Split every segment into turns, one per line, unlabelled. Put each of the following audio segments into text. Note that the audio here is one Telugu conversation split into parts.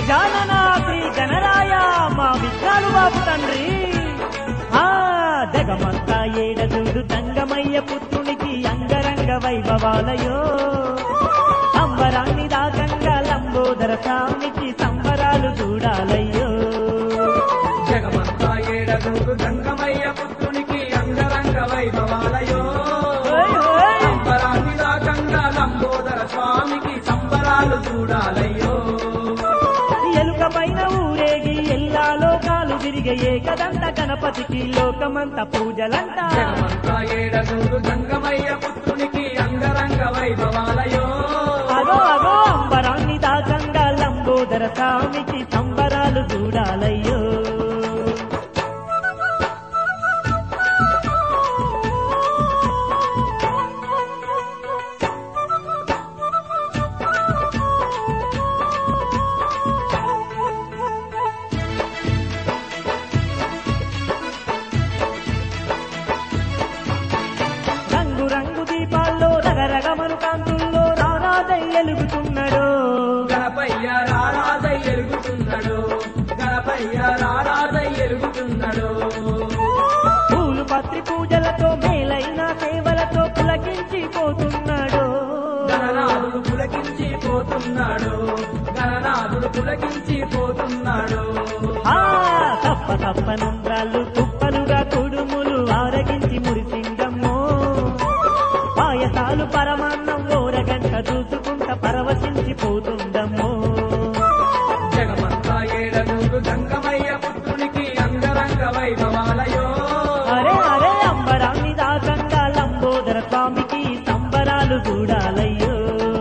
గజానన శ్రీ గణరాయ మా విఘ్నాలు బాబు తండ్రి ఆ జగమంతా ఏడదుడు దంగమయ్య పుత్రునికి అంగరంగ వైభవాలయో అంబరాన్ని దాకంగా లంబోదర స్వామికి సంబరాలు చూడాలయ్యో
జగమంతా ఏడగూరు గంగమయ్య పుత్రునికి అంగరంగ వైభవాలయో
ఓయ్ ఓయ్.
సంబరాన్ని దాకంగా లంబోదర స్వామికి సంబరాలు చూడాలయ్యో
ఎలుక పైన ఊరేగి ఎల్లా లోకాలు తిరిగే ఏకదంత గణపతికి లోకమంత పూజలంట
జగమంతా ఏడగూరు గంగమయ్య పుత్రునికి అంగరంగ వైభవాలయో
అగో అగో అంబరాన్ని దాకంగా లంబోదర స్వామికి సంబరాలు చూడాలయ్యో రంగు రంగు దీపాల్లో రగరగమను కాంతుల్లో రారాదై ఎలుగుతున్నాడు
గణపయ్య రారాదై ఎరుగుతున్నాడు గణపయ్య రారాదై ఎరుగుతున్నాడు
పూలు పత్రి పూజలతో మేలైన సేవలతో పులకించి పోతున్నాడు
గణనాథుడు పులకించి పోతున్నాడు గణనాథుడు పులకించి పోతున్నాడు
ఆ తప్ప తప్ప నంద్రాలు తుప్పలుగా కుడుములు ఆరగించి మురిసింగమ్మో పాయసాలు పరమాన్నం ఓరగంట చూసుకుంట పరవశించి పోతుందమ్మో
జగమంతా ఏడనూరు గంగమయ్య పుత్రునికి అంగరంగ వైభవాలయో
అరే అరే అంబరాన్ని దాకంగా లంబోదర స్వామికి సంబరాలు చూడాలయ్యో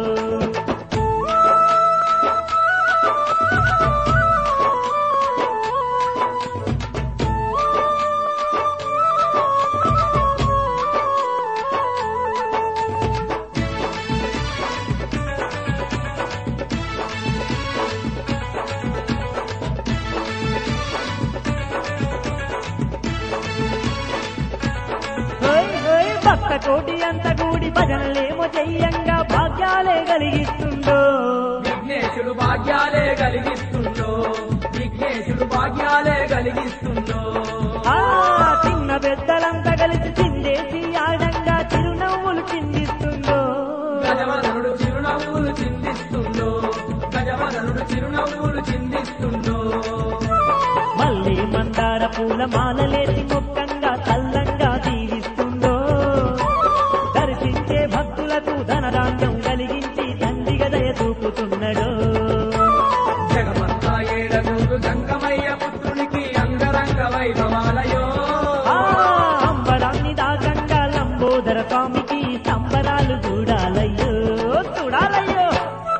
హోయ్ హోయ్ భక్త కోటి అంత కూడి భజనలేమో చెయ్యంగా భాగ్యాలే కలిగిస్తుందో
విఘ్నేశుడు భాగ్యాలే కలిగిస్తుందో విఘ్నేశుడు భాగ్యాలే కలిగిస్తుందో
ఆ చిన్న పెద్దలంతా కలిసి చిందేసి ఆడంగా చిరునవ్వులు చిందిస్తుందో
గజవదనుడు చిరునవ్వులు చిందిస్తుందో గజవదనుడు చిరునవ్వులు చిందిస్తుందో
మళ్ళీ మందార పూల మాలలేసి మొక్కంగా తల్లంగా దీవిస్తుందో దర్శించే భక్తులకు ధనధాన్యం కలిగించి తండ్రిగా దయ చూపుతున్నాడు
జగమంతా ఏడనూరు గంగమయ్య పుత్రునికి అంగరంగ వైభవాలయో
ఆ అంబరాన్ని దాకంగా లంబోదర స్వామికి సంబరాలు చూడాలయ్యో చూడాలయ్యో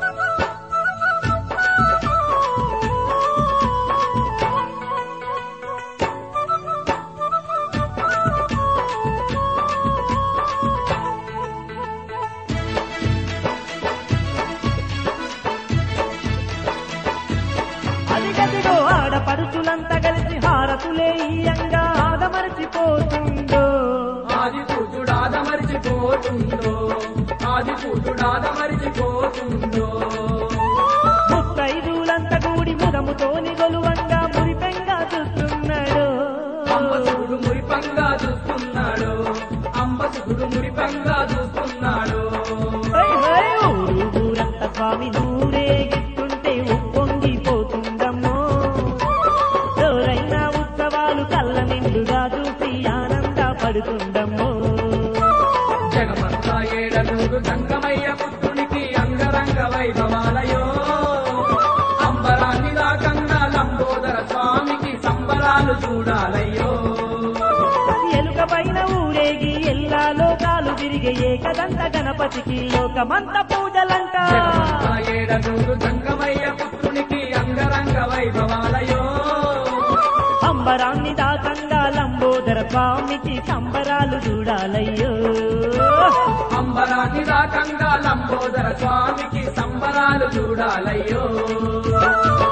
అదిగదిగో ఆడపడుచులంతా కలిసి హారతులే ఇయ్యంగా ఆదమరచిపోతుందో
ఆది కూతుడాద మరిచిపోతుందో ఆది కూతుడాద మరిచిపోతుందో
ముత్తైదులంతా కూడి ముదముతోని గొలువంగా మురిపెంగా చూస్తున్నాడు
అంబసుడు మురిపంగా చూస్తున్నాడు అంబసుడు మురిపంగా చూస్తున్నాడు
హై హై ఊరు ఊరంతా స్వామి నూరేగిస్తుంటే ఉప్పొంగిపోతుందమ్మో ఎవరైనా ఉత్సవాలు కళ్ళ నిండుగా చూసి ఆనంద పడుతుందమ్మో
జగమంతా ఏడనూరు గంగమయ్య పుత్రునికి అంగరంగ వైభవాలయో అంబరాన్ని దాకంగా లంబోదర స్వామికి సంబరాలు చూడాలయ్యో
ఎలుక పైన ఊరేగి ఎల్లా లోకాలు తిరిగే ఏకదంత గణపతికి లోకమంత పూజలంట
జగమంతా ఏడనూరు గంగమయ్య పుత్రునికి అంగరంగ వైభవాలయో
అంబరాన్ని దాకంగా లంబోదర స్వామికి సంబరాలు చూడాలయ్యో
అంబరాన్ని దాకంగా లంబోదర స్వామికి సంబరాలు చూడాలయ్యో